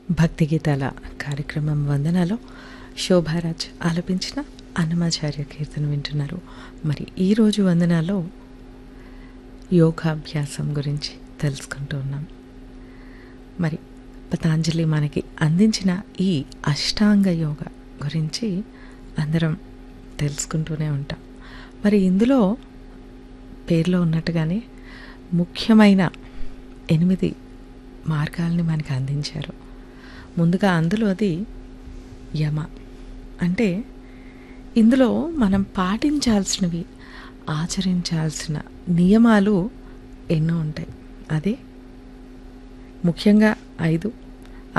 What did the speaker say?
భక్తి గీతాల కార్యక్రమం వందనాలో శోభారాజ్ ఆలపించిన అన్నమాచార్య కీర్తన వింటున్నారు మరి ఈరోజు వందనాలో యోగాభ్యాసం గురించి తెలుసుకుంటూ ఉన్నాం మరి పతాంజలి మనకి అందించిన ఈ అష్టాంగ యోగ గురించి అందరం తెలుసుకుంటూనే ఉంటాం మరి ఇందులో పేర్లో ఉన్నట్టుగానే ముఖ్యమైన ఎనిమిది మార్గాల్ని మనకు అందించారు ముందుగా అందులో అది యమ అంటే ఇందులో మనం పాటించాల్సినవి ఆచరించాల్సిన నియమాలు ఎన్నో ఉంటాయి అదే ముఖ్యంగా ఐదు